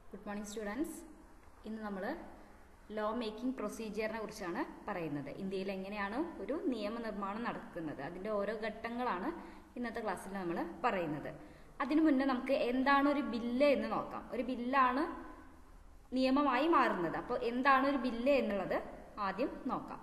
good morning students ഇന്ന് നമ്മൾ law making പ്രൊസീജിയറിനെ കുറിച്ചാണ് പറയുന്നത് ഇന്ത്യയിൽ എങ്ങനെയാണ് ഒരു നിയമനിർമ്മാണം നടക്കുന്നത് അതിൻ്റെ ഓരോ ഘട്ടങ്ങളാണ് ഇന്നത്തെ ക്ലാസ്സിൽ നമ്മൾ പറയുന്നത് അതിനു മുന്നേ നമുക്ക് എന്താണ് ഒരു ബില്ല് എന്ന് നോക്കാം ഒരു ബില്ലാണ് നിയമമായി മാറുന്നത് അപ്പോൾ എന്താണ് ഒരു ബില്ല് എന്നുള്ളത് ആദ്യം നോക്കാം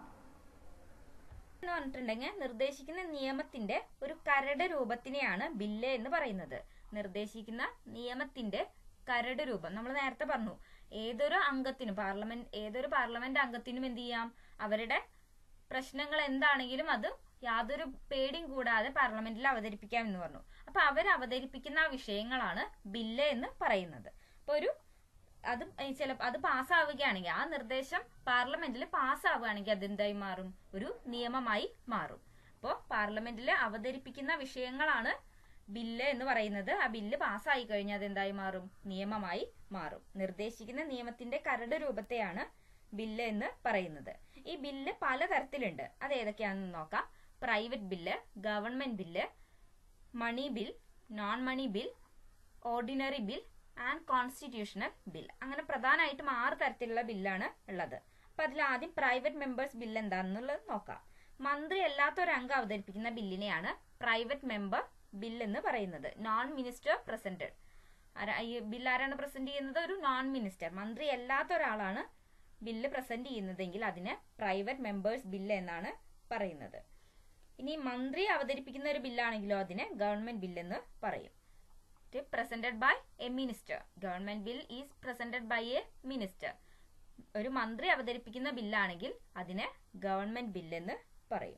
എന്ന് പറഞ്ഞിട്ടുണ്ടെങ്കിൽ നിർദ്ദേശിക്കുന്ന നിയമത്തിന്റെ ഒരു കരട് രൂപത്തിനെയാണ് ബില്ല് എന്ന് പറയുന്നത് നിർദ്ദേശിക്കുന്ന നിയമത്തിന്റെ കരട് രൂപം നമ്മൾ നേരത്തെ പറഞ്ഞു ഏതൊരു അംഗത്തിനും പാർലമെന്റ് ഏതൊരു പാർലമെന്റ് അംഗത്തിനും എന്ത് ചെയ്യാം അവരുടെ പ്രശ്നങ്ങൾ എന്താണെങ്കിലും അത് യാതൊരു പേടിയും കൂടാതെ പാർലമെന്റിൽ അവതരിപ്പിക്കാം എന്ന് പറഞ്ഞു അപ്പൊ അവർ അവതരിപ്പിക്കുന്ന ആ വിഷയങ്ങളാണ് ബില്ല് എന്ന് പറയുന്നത് അപ്പൊ ഒരു അത് ചില അത് പാസ്സാവുകയാണെങ്കിൽ ആ നിർദ്ദേശം പാർലമെന്റിൽ പാസ്സാവുകയാണെങ്കിൽ അതെന്തായി മാറും ഒരു നിയമമായി മാറും അപ്പോൾ പാർലമെന്റിൽ അവതരിപ്പിക്കുന്ന വിഷയങ്ങളാണ് ബില്ല് എന്ന് പറയുന്നത് ആ ബില്ല് പാസ്സായി കഴിഞ്ഞാൽ അതെന്തായി മാറും നിയമമായി മാറും നിർദ്ദേശിക്കുന്ന നിയമത്തിന്റെ കരട് രൂപത്തെയാണ് ബില്ല് എന്ന് പറയുന്നത് ഈ ബില്ല് പലതരത്തിലുണ്ട് അത് ഏതൊക്കെയാണെന്ന് നോക്കാം private bill government bill money bill non money bill ordinary bill and constitutional bill അങ്ങനെ പ്രധാനമായിട്ടും ആറ് തരത്തിലുള്ള ബില്ലാണ് ഉള്ളത് അപ്പൊ അതിൽ ആദ്യം പ്രൈവറ്റ് മെമ്പേഴ്സ് ബിൽ എന്താണെന്നുള്ളത് നോക്കാം മന്ത്രി അല്ലാത്ത ഒരു അംഗം അവതരിപ്പിക്കുന്ന ബില്ലിനെയാണ് പ്രൈവറ്റ് മെമ്പർ ബിൽ എന്ന് പറയുന്നത് നോൺ മിനിസ്റ്റർ പ്രസന്റഡ് ഈ ബിൽ ആരാണ് പ്രസന്റ് ചെയ്യുന്നത് ഒരു നോൺ മിനിസ്റ്റർ മന്ത്രി അല്ലാത്ത ഒരാളാണ് ബില്ല് പ്രസന്റ് ചെയ്യുന്നതെങ്കിൽ അതിന് പ്രൈവറ്റ് മെമ്പേഴ്സ് ബില്ല് എന്നാണ് പറയുന്നത് ഇനി മന്ത്രി അവതരിപ്പിക്കുന്ന ഒരു ബില്ലാണെങ്കിലോ അതിന് ഗവൺമെന്റ് ബിൽ എന്ന് പറയും presented by a minister government bill is presented by a minister ഒരു മന്ത്രി അവതരിപ്പിക്കുന്ന ബില്ലാണെങ്കിൽ അതിന് ഗവൺമെന്റ് ബിൽ എന്ന് പറയും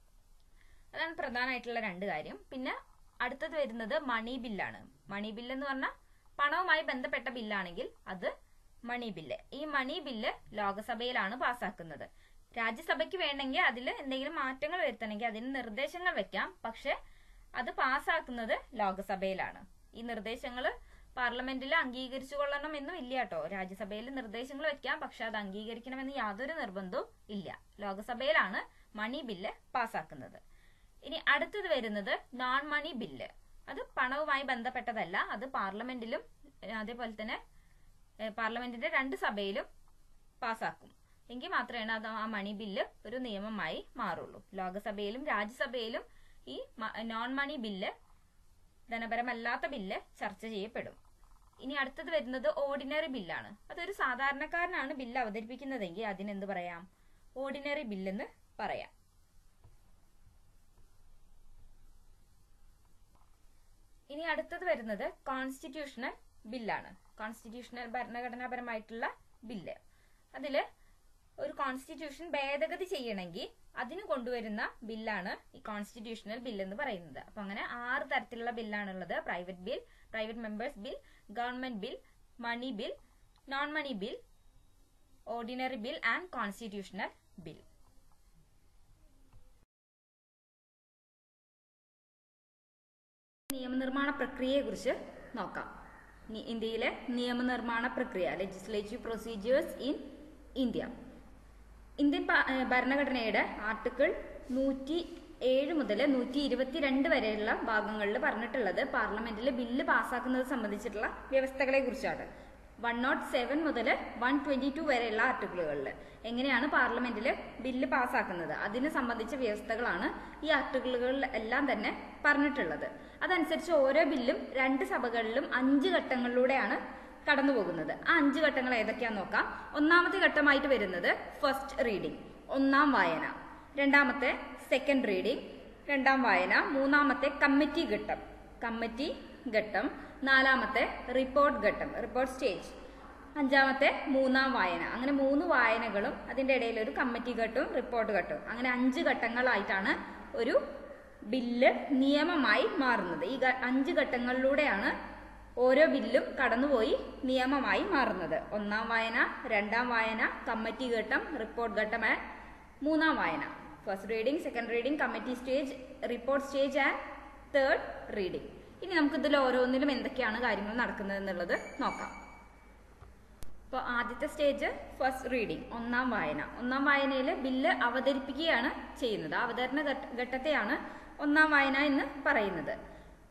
അതാണ് പ്രധാനമായിട്ടുള്ള രണ്ട് കാര്യം പിന്നെ അടുത്തത് വരുന്നത് മണി ബില്ലാണ് മണി ബില്ല് എന്ന് പറഞ്ഞാൽ പണവുമായി ബന്ധപ്പെട്ട ബില്ലാണെങ്കിൽ അത് മണി ബില്ല് ഈ മണി ബില്ല് ലോകസഭയിലാണ് പാസ്സാക്കുന്നത് രാജ്യസഭയ്ക്ക് വേണമെങ്കിൽ അതിൽ എന്തെങ്കിലും മാറ്റങ്ങൾ വരുത്തണമെങ്കിൽ അതിന് നിർദ്ദേശങ്ങൾ വെക്കാം പക്ഷെ അത് പാസ്സാക്കുന്നത് ലോകസഭയിലാണ് ഈ നിർദ്ദേശങ്ങൾ പാർലമെന്റിൽ അംഗീകരിച്ചു കൊള്ളണം എന്നും ഇല്ല കേട്ടോ രാജ്യസഭയിൽ നിർദ്ദേശങ്ങൾ വെക്കാം പക്ഷെ അത് അംഗീകരിക്കണമെന്ന് യാതൊരു നിർബന്ധവും ഇല്ല ലോകസഭയിലാണ് മണി ബില്ല് പാസ്സാക്കുന്നത് ഇനി അടുത്തത് വരുന്നത് നോൺ മണി ബില്ല് അത് പണവുമായി ബന്ധപ്പെട്ടതല്ല അത് പാർലമെന്റിലും അതേപോലെ തന്നെ പാർലമെന്റിന്റെ രണ്ട് സഭയിലും പാസ്സാക്കും എങ്കിൽ മാത്രമേ അത് ആ മണി ബില്ല് ഒരു നിയമമായി മാറുള്ളൂ ലോകസഭയിലും രാജ്യസഭയിലും ഈ നോൺ മണി ബില്ല് ധനപരമല്ലാത്ത ബില്ല് ചർച്ച ചെയ്യപ്പെടും ഇനി അടുത്തത് വരുന്നത് ഓർഡിനറി ബില്ലാണ് അതൊരു സാധാരണക്കാരനാണ് ബില്ല് അവതരിപ്പിക്കുന്നതെങ്കിൽ അതിനെന്ത് പറയാം ഓർഡിനറി ബില്ലെന്ന് പറയാം ഇനി അടുത്തത് വരുന്നത് കോൺസ്റ്റിറ്റ്യൂഷണൽ ബില്ലാണ് കോൺസ്റ്റിറ്റ്യൂഷണൽ ഭരണഘടനാപരമായിട്ടുള്ള ബില്ല് അതില് ഒരു കോൺസ്റ്റിറ്റ്യൂഷൻ ഭേദഗതി ചെയ്യണമെങ്കിൽ അതിന് കൊണ്ടുവരുന്ന ബില്ലാണ് ഈ കോൺസ്റ്റിറ്റ്യൂഷണൽ ബിൽ എന്ന് പറയുന്നത് അപ്പൊ അങ്ങനെ ആറ് തരത്തിലുള്ള ബില്ലാണുള്ളത് private bill private members bill government bill money bill non money bill ordinary bill and constitutional bill നിയമനിർമ്മാണ പ്രക്രിയയെക്കുറിച്ച് നോക്കാം ഇന്ത്യയിലെ നിയമനിർമ്മാണ പ്രക്രിയ legislative procedures in India Indian ഭരണഘടനയുടെ ആർട്ടിക്കിൾ നൂറ്റി ഏഴ് മുതൽ നൂറ്റി ഇരുപത്തിരണ്ട് വരെയുള്ള ഭാഗങ്ങളിൽ പറഞ്ഞിട്ടുള്ളത് പാർലമെന്റിൽ ബില്ല് പാസ്സാക്കുന്നത് സംബന്ധിച്ചിട്ടുള്ള വ്യവസ്ഥകളെ കുറിച്ചാണ് വൺ നോട്ട് സെവൻ മുതൽ വൺ ട്വന്റി ടു വരെയുള്ള ആർട്ടിക്കിളുകളിൽ എങ്ങനെയാണ് പാർലമെന്റിൽ ബില്ല് പാസ്സാക്കുന്നത് അതിനെ സംബന്ധിച്ച വ്യവസ്ഥകളാണ് ഈ ആർട്ടിക്കിളുകളിൽ എല്ലാം തന്നെ പറഞ്ഞിട്ടുള്ളത് അതനുസരിച്ച് ഓരോ ബില്ലും രണ്ട് സഭകളിലും അഞ്ച് ഘട്ടങ്ങളിലൂടെയാണ് കടന്നു പോകുന്നത് ആ അഞ്ച് ഘട്ടങ്ങൾ ഏതൊക്കെയാന്ന് നോക്കാം ഒന്നാമത്തെ ഘട്ടമായിട്ട് വരുന്നത് ഫസ്റ്റ് റീഡിംഗ് ഒന്നാം വായന രണ്ടാമത്തെ സെക്കൻഡ് റീഡിംഗ് രണ്ടാം വായന മൂന്നാമത്തെ കമ്മിറ്റി ഘട്ടം കമ്മിറ്റി ഘട്ടം നാലാമത്തെ റിപ്പോർട്ട് ഘട്ടം റിപ്പോർട്ട് സ്റ്റേജ് അഞ്ചാമത്തെ മൂന്നാം വായന അങ്ങനെ മൂന്ന് വായനകളും അതിൻ്റെ ഇടയിൽ ഒരു കമ്മിറ്റി ഘട്ടവും റിപ്പോർട്ട് ഘട്ടവും അങ്ങനെ അഞ്ച് ഘട്ടങ്ങളായിട്ടാണ് ഒരു ബില്ല് നിയമമായി മാറുന്നത് ഈ അഞ്ച് ഘട്ടങ്ങളിലൂടെയാണ് ഓരോ ബില്ലും കടന്നുപോയി നിയമമായി മാറുന്നത് ഒന്നാം വായന രണ്ടാം വായന കമ്മിറ്റി ഘട്ടം റിപ്പോർട്ട് ഘട്ടം ആൻഡ് മൂന്നാം വായന first reading second reading committee stage report stage and third reading ഇനി നമുക്ക് ഇതിൽ ഓരോന്നിലും എന്തൊക്കെയാണ് കാര്യങ്ങൾ നടക്കുന്നത് എന്നുള്ളത് നോക്കാം ഇപ്പോൾ ആദ്യത്തെ സ്റ്റേജ് ഫസ്റ്റ് റീഡിംഗ് ഒന്നാം വായന ഒന്നാം വായനയിൽ ബില്ല് അവതരിപ്പിക്കുകയാണ് ചെയ്യുന്നത് അവതരണ ഘട്ടത്തെയാണ് ഒന്നാം വായന എന്ന് പറയുന്നത്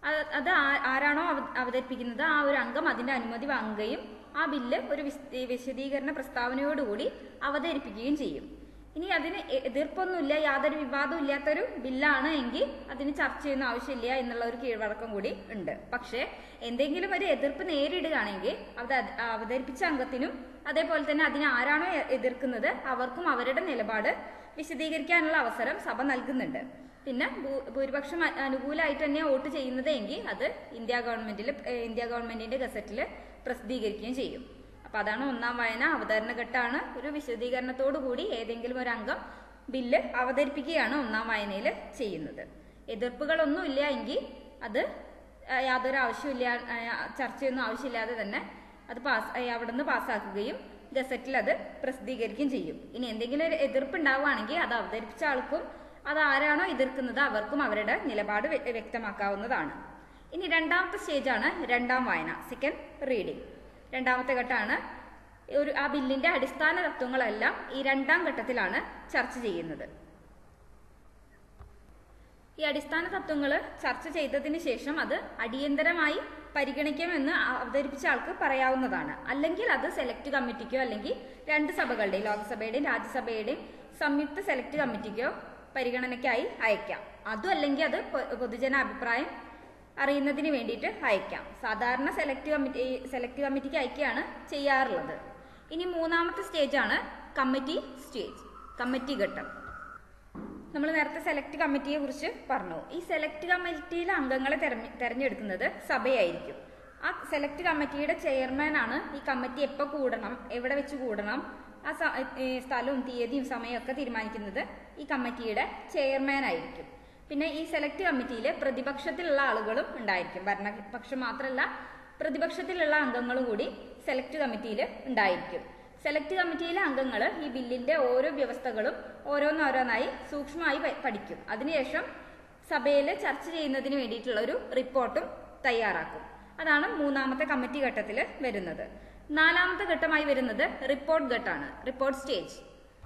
അത് അത് ആ- ആരാണോ അവ- അവതരിപ്പിക്കുന്നത് ആ ഒരു അംഗം അതിന്റെ അനുമതി വാങ്ങുകയും ആ ബില്ല് ഒരു വിശ- വിശദീകരണ പ്രസ്താവനയോടുകൂടി അവതരിപ്പിക്കുകയും ചെയ്യും ഇനി അതിന് എ- എതിർപ്പൊന്നുമില്ല യാതൊരു വിവാദവും ഇല്ലാത്തൊരു ബില്ലാണ് എങ്കിൽ അതിന് ചർച്ച ചെയ്യുന്ന ആവശ്യമില്ല എന്നുള്ള ഒരു കീഴ്വഴക്കം കൂടി ഉണ്ട് പക്ഷേ എന്തെങ്കിലും ഒരു എതിർപ്പ് നേരിടുകയാണെങ്കിൽ അത് അത് അവതരിപ്പിച്ച അംഗത്തിനും അതേപോലെ തന്നെ അതിനെ ആരാണോ എ- എതിർക്കുന്നത് അവർക്കും അവരുടെ നിലപാട് വിശദീകരിക്കാനുള്ള അവസരം സഭ നൽകുന്നുണ്ട് പിന്നെ ഭൂ- ഭൂരിപക്ഷം അ- അനുകൂലമായിട്ട് തന്നെ വോട്ട് ചെയ്യുന്നത് എങ്കിൽ അത് ഇന്ത്യ ഗവൺമെന്റിൽ ഇന്ത്യ ഗവൺമെന്റിന്റെ ഗസറ്റിൽ പ്രസിദ്ധീകരിക്കുകയും ചെയ്യും അപ്പൊ അതാണ് ഒന്നാം വായന അവതരണ ഘട്ടമാണ് ഒരു വിശദീകരണത്തോടു കൂടി ഏതെങ്കിലും ഒരു അംഗം ബില്ല് അവതരിപ്പിക്കുകയാണ് ഒന്നാം വായനയിൽ ചെയ്യുന്നത് എതിർപ്പുകളൊന്നും ഇല്ല എങ്കിൽ അത് ആ, യാതൊരു ആവശ്യമില്ല ആ, ചർച്ചയൊന്നും ആവശ്യമില്ലാതെ തന്നെ അത് പാസ് ആ, അവിടുന്ന് പാസ്സാക്കുകയും ഗസറ്റിൽ അത് പ്രസിദ്ധീകരിക്കുകയും ചെയ്യും ഇനി എന്തെങ്കിലും ഒരു എതിർപ്പ് ഉണ്ടാവുകയാണെങ്കിൽ അത് അവതരിപ്പിച്ച ആൾക്കും അത് ആരാണോ എതിർക്കുന്നത് അവർക്കും അവരുടെ നിലപാട് വ്യ- വ്യക്തമാക്കാവുന്നതാണ് ഇനി രണ്ടാമത്തെ സ്റ്റേജാണ് രണ്ടാം വായന സെക്കൻഡ് റീഡിംഗ് രണ്ടാമത്തെ ഘട്ടമാണ് ഒരു ആ ബില്ലിന്റെ അടിസ്ഥാന തത്വങ്ങളെല്ലാം ഈ രണ്ടാം ഘട്ടത്തിലാണ് ചർച്ച ചെയ്യുന്നത് ഈ അടിസ്ഥാന തത്വങ്ങൾ ചർച്ച ചെയ്തതിന് ശേഷം അത് അടിയന്തരമായി പരിഗണിക്കാമെന്ന് അവതരിപ്പിച്ച ആൾക്ക് പറയാവുന്നതാണ് അല്ലെങ്കിൽ അത് സെലക്ട് കമ്മിറ്റിക്കോ അല്ലെങ്കിൽ രണ്ട് സഭകളുടെയും ലോക്സഭയുടെയും രാജ്യസഭയുടെയും സംയുക്ത സെലക്ട് കമ്മിറ്റിക്കോ പരിഗണനയ്ക്കായി അയക്കാം അതും അല്ലെങ്കിൽ അത് പൊ- പൊതുജന അഭിപ്രായം അറിയുന്നതിന് വേണ്ടിയിട്ട് അയക്കാം സാധാരണ സെലക്ട് കമ്മിറ്റി സെലക്ട് കമ്മിറ്റിക്ക് അയക്കുകയാണ് ചെയ്യാറുള്ളത് ഇനി മൂന്നാമത്തെ സ്റ്റേജാണ് കമ്മിറ്റി സ്റ്റേജ് കമ്മിറ്റി ഘട്ടം നമ്മൾ നേരത്തെ സെലക്ട് കമ്മിറ്റിയെ കുറിച്ച് പറഞ്ഞു ഈ സെലക്ട് കമ്മിറ്റിയിലെ അംഗങ്ങളെ തെരഞ്ഞെ- തെരഞ്ഞെടുക്കുന്നത് സഭയായിരിക്കും ആ സെലക്ട് കമ്മിറ്റിയുടെ ചെയർമാൻ ആണ് ഈ കമ്മിറ്റി എപ്പോൾ കൂടണം എവിടെ വെച്ച് കൂടണം ആ സ- ഏ, സ്ഥലവും തീയതിയും സമയവും ഒക്കെ തീരുമാനിക്കുന്നത് ഈ കമ്മിറ്റിയുടെ ചെയർമാൻ ആയിരിക്കും പിന്നെ ഈ സെലക്ട് കമ്മിറ്റിയിൽ പ്രതിപക്ഷത്തിലുള്ള ആളുകളും ഉണ്ടായിരിക്കും ഭരണപക്ഷം മാത്രമല്ല പ്രതിപക്ഷത്തിലുള്ള അംഗങ്ങളും കൂടി സെലക്ട് കമ്മിറ്റിയിൽ ഉണ്ടായിരിക്കും സെലക്ട് കമ്മിറ്റിയിലെ അംഗങ്ങൾ ഈ ബില്ലിന്റെ ഓരോ വ്യവസ്ഥകളും ഓരോന്നോരോന്നായി സൂക്ഷ്മമായി പ- പഠിക്കും അതിനുശേഷം സഭയിൽ ചർച്ച ചെയ്യുന്നതിന് വേണ്ടിയിട്ടുള്ള ഒരു റിപ്പോർട്ടും തയ്യാറാക്കും അതാണ് മൂന്നാമത്തെ കമ്മിറ്റി ഘട്ടത്തിൽ വരുന്നത് നാലാമത്തെ ഘട്ടമായി വരുന്നത് റിപ്പോർട്ട് ഘട്ടമാണ് റിപ്പോർട്ട് സ്റ്റേജ്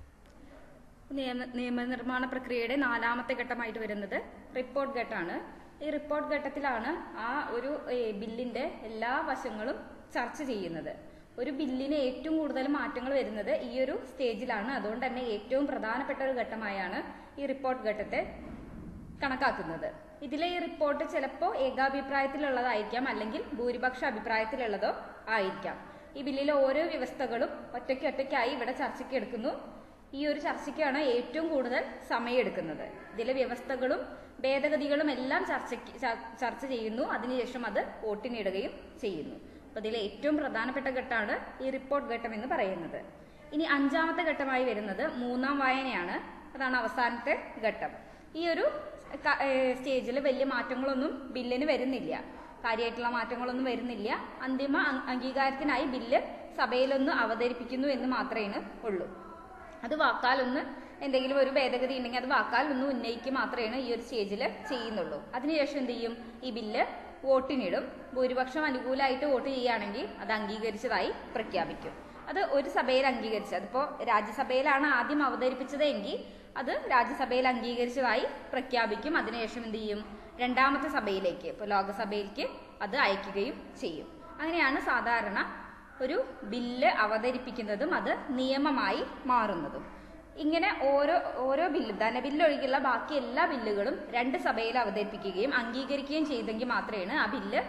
നിയമ നിയമനിർമ്മാണ പ്രക്രിയയുടെ നാലാമത്തെ ഘട്ടമായിട്ട് വരുന്നത് റിപ്പോർട്ട് ഘട്ടമാണ് ഈ റിപ്പോർട്ട് ഘട്ടത്തിലാണ് ആ ഒരു ഏ, ബില്ലിന്റെ എല്ലാ വശങ്ങളും ചർച്ച ചെയ്യുന്നത് ഒരു ബില്ലിന് ഏറ്റവും കൂടുതൽ മാറ്റങ്ങൾ വരുന്നത് ഈ ഒരു സ്റ്റേജിലാണ് അതുകൊണ്ട് തന്നെ ഏറ്റവും പ്രധാനപ്പെട്ട ഒരു ഘട്ടമായാണ് ഈ റിപ്പോർട്ട് ഘട്ടത്തെ കണക്കാക്കുന്നത് ഇതിലെ ഈ റിപ്പോർട്ട് ചിലപ്പോൾ ഏകാഭിപ്രായത്തിലുള്ളതായിരിക്കാം അല്ലെങ്കിൽ ഭൂരിപക്ഷ അഭിപ്രായത്തിലുള്ളതോ ആയിരിക്കാം ഈ ബില്ലിലെ ഓരോ വ്യവസ്ഥകളും ഒറ്റയ്ക്ക് ഒറ്റയ്ക്കായി ഇവിടെ ചർച്ചയ്ക്ക് എടുക്കുന്നു ഈ ഒരു ചർച്ചയ്ക്കാണ് ഏറ്റവും കൂടുതൽ സമയമെടുക്കുന്നത് ഇതിലെ വ്യവസ്ഥകളും ഭേദഗതികളും എല്ലാം ചർച്ചയ്ക്ക് ച- ചർച്ച ചെയ്യുന്നു അതിനുശേഷം അത് വോട്ടിനിടുകയും ചെയ്യുന്നു അപ്പൊ ഇതിലെ ഏറ്റവും പ്രധാനപ്പെട്ട ഘട്ടമാണ് ഈ റിപ്പോർട്ട് ഘട്ടം എന്ന് പറയുന്നത് ഇനി അഞ്ചാമത്തെ ഘട്ടമായി വരുന്നത് മൂന്നാം വായനയാണ് അതാണ് അവസാനത്തെ ഘട്ടം ഈ ഒരു സ്റ്റേജിൽ വലിയ മാറ്റങ്ങളൊന്നും ബില്ലിന് വരുന്നില്ല കാര്യമായിട്ടുള്ള മാറ്റങ്ങളൊന്നും വരുന്നില്ല അന്തിമ അ- അംഗീകാരത്തിനായി ബില്ല് സഭയിലൊന്ന് അവതരിപ്പിക്കുന്നു എന്ന് മാത്രമേ ഉള്ളൂ അത് വാക്കാലൊന്ന് എന്തെങ്കിലും ഒരു ഭേദഗതി ഉണ്ടെങ്കിൽ അത് വാക്കാലൊന്ന് ഉന്നയിക്കുക മാത്രമേ ഈ ഒരു സ്റ്റേജിൽ ചെയ്യുന്നുള്ളൂ അതിനുശേഷം എന്ത് ചെയ്യും ഈ ബില്ല് വോട്ടിനിടും ഭൂരിപക്ഷം അനുകൂലമായിട്ട് വോട്ട് ചെയ്യുകയാണെങ്കിൽ അത് അംഗീകരിച്ചതായി പ്രഖ്യാപിക്കും അത് ഒരു സഭയിൽ അംഗീകരിച്ച് അതിപ്പോ രാജ്യസഭയിലാണ് ആദ്യം അവതരിപ്പിച്ചത് എങ്കിൽ അത് രാജ്യസഭയിൽ അംഗീകരിച്ചതായി പ്രഖ്യാപിക്കും അതിനുശേഷം എന്ത് ചെയ്യും രണ്ടാമത്തെ സഭയിലേക്ക് ഇപ്പോൾ ലോകസഭയിലേക്ക് അത് അയക്കുകയും ചെയ്യും അങ്ങനെയാണ് സാധാരണ ഒരു ബില്ല് അവതരിപ്പിക്കുന്നതും അത് നിയമമായി മാറുന്നതും ഇങ്ങനെ ഓരോ ഓരോ ബില്ലും ധനബില്ല് ഒഴികെയുള്ള ബാക്കി എല്ലാ ബില്ലുകളും രണ്ട് സഭയിൽ അവതരിപ്പിക്കുകയും അംഗീകരിക്കുകയും ചെയ്തെങ്കിൽ മാത്രമേ ആ ബില്ല്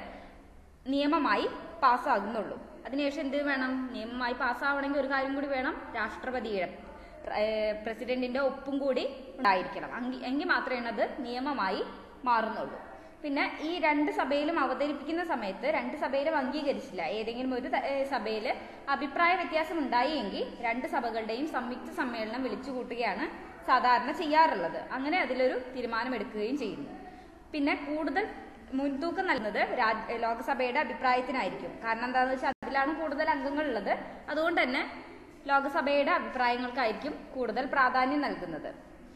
നിയമമായി പാസ്സാകുന്നുള്ളൂ അതിനുശേഷം എന്ത് വേണം നിയമമായി പാസ്സാവണമെങ്കിൽ ഒരു കാര്യം കൂടി വേണം രാഷ്ട്രപതിയുടെ ഏഹ് പ്രസിഡന്റിന്റെ ഒപ്പും കൂടി ഉണ്ടായിരിക്കണം അങ്കി- എങ്കിൽ മാത്രമേ അത് നിയമമായി മാറുന്നുള്ളൂ പിന്നെ ഈ രണ്ട് സഭയിലും അവതരിപ്പിക്കുന്ന സമയത്ത് രണ്ട് സഭയിലും അംഗീകരിച്ചില്ല ഏതെങ്കിലും ഒരു സഭയിൽ അഭിപ്രായ വ്യത്യാസം ഉണ്ടായി എങ്കിൽ രണ്ട് സഭകളുടെയും സംയുക്ത സമ്മേളനം വിളിച്ചു കൂട്ടുകയാണ് സാധാരണ ചെയ്യാറുള്ളത് അങ്ങനെ അതിലൊരു തീരുമാനമെടുക്കുകയും ചെയ്യുന്നു പിന്നെ കൂടുതൽ മുൻതൂക്കം നൽകുന്നത് രാജ് ലോകസഭയുടെ അഭിപ്രായത്തിനായിരിക്കും കാരണം എന്താണെന്ന് വെച്ചാൽ അതിലാണ് കൂടുതൽ അംഗങ്ങൾ ഉള്ളത് അതുകൊണ്ട് തന്നെ ലോകസഭയുടെ അഭിപ്രായങ്ങൾക്കായിരിക്കും കൂടുതൽ പ്രാധാന്യം നൽകുന്നത്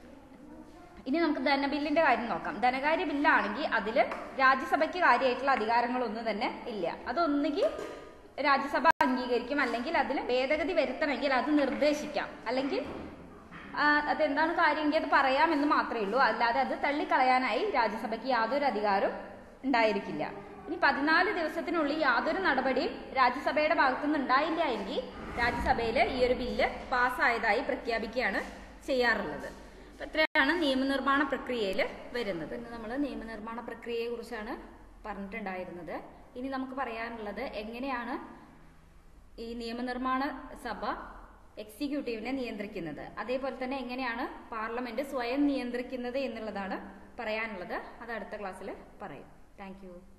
ഇനി നമുക്ക് ധനബില്ലിന്റെ കാര്യം നോക്കാം ധനകാര്യ ബില്ലാണെങ്കിൽ അതിൽ രാജ്യസഭയ്ക്ക് കാര്യമായിട്ടുള്ള അധികാരങ്ങളൊന്നും തന്നെ ഇല്ല അതൊന്നുകിൽ രാജ്യസഭ അംഗീകരിക്കും അല്ലെങ്കിൽ അതിൽ ഭേദഗതി വരുത്തണമെങ്കിൽ അത് നിർദ്ദേശിക്കാം അല്ലെങ്കിൽ ആ, അതെന്താണ് കാര്യമെങ്കിൽ അത് പറയാമെന്ന് മാത്രമേ ഉള്ളൂ അല്ലാതെ അത് തള്ളിക്കളയാനായി രാജ്യസഭയ്ക്ക് യാതൊരു അധികാരവും ഉണ്ടായിരിക്കില്ല ഇനി പതിനാല് ദിവസത്തിനുള്ളിൽ യാതൊരു നടപടിയും രാജ്യസഭയുടെ ഭാഗത്തുനിന്ന് ഉണ്ടായില്ല എങ്കിൽ രാജ്യസഭയിൽ ഈ ഒരു ബില്ല് പാസ്സായതായി പ്രഖ്യാപിക്കുകയാണ് ചെയ്യാറുള്ളത് അപ്പൊ ഇത്രയാണ് നിയമനിർമ്മാണ പ്രക്രിയയിൽ വരുന്നത് ഇന്ന് നമ്മൾ നിയമനിർമ്മാണ പ്രക്രിയയെ കുറിച്ചാണ് പറഞ്ഞിട്ടുണ്ടായിരുന്നത് ഇനി നമുക്ക് പറയാനുള്ളത് എങ്ങനെയാണ് ഈ നിയമനിർമ്മാണ സഭ എക്സിക്യൂട്ടീവിനെ നിയന്ത്രിക്കുന്നത് അതേപോലെ തന്നെ എങ്ങനെയാണ് പാർലമെന്റ് സ്വയം നിയന്ത്രിക്കുന്നത് എന്നുള്ളതാണ് പറയാനുള്ളത് അത് അടുത്ത ക്ലാസ്സിൽ പറയും താങ്ക്